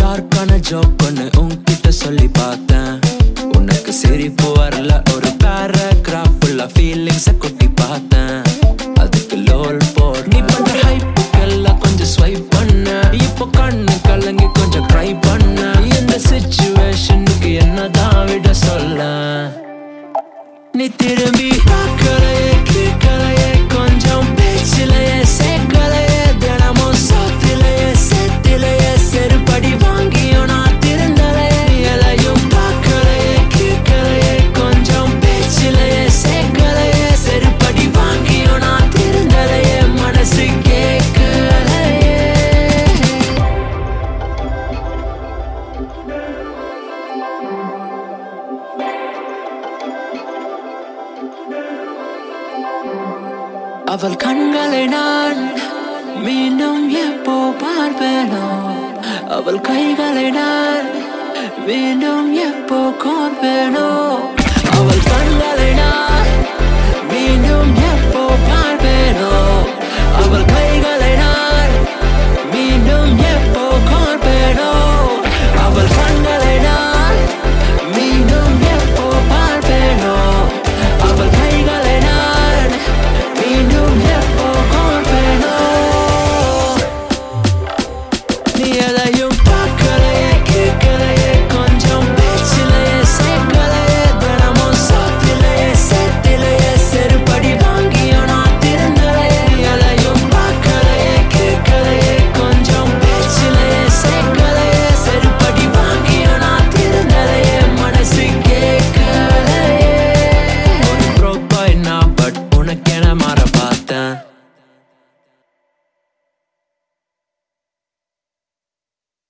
டார்க்கான joke ஒன்னு உன்கிட்ட சொல்லி பார்த்தேன் உனக்கு சிரிப்பு வரல ஒரு பேராகிராஃப் ஃபுல்லா ஃபீலிங்ஸ கொட்டி பார்த்தேன் அதுக்கு லோல் போர் நீ பண்ற ஹைப்புக்கெல்லாம் கொஞ்சம் ஸ்வைப் பண்ண இப்போ கண்ணு கலங்கி கொஞ்சம் ட்ரை பண்ண இந்த சுச்சுவேஷனுக்கு என்னதான் விட சொல்ல நீ திரும்பி பார்க்கலையே கேட்கலையே கொஞ்சம் பேச்சிலையே சேர்க்கலையே தினமும் சோத்திலையே செத்திலையே செருப்படி வாங்கியும் நான் திருந்தலையே எலையும் பார்க்கலையே கேட்கலையே கொஞ்சம் பேச்சிலையே சேர்க்கலையே செருப்படி வாங்கியும் நான் திருந்தலையே மனசு கேட்கலையே அவள் கண்களை நான் மீண்டும் எப்போ பார்ப்பேனோ அவள் கைகளை நான் மீண்டும் எப்போ கோர்ப்பேனோ அவள் கண்களை நான் மீண்டும் எப்போ பார்ப்பேனோ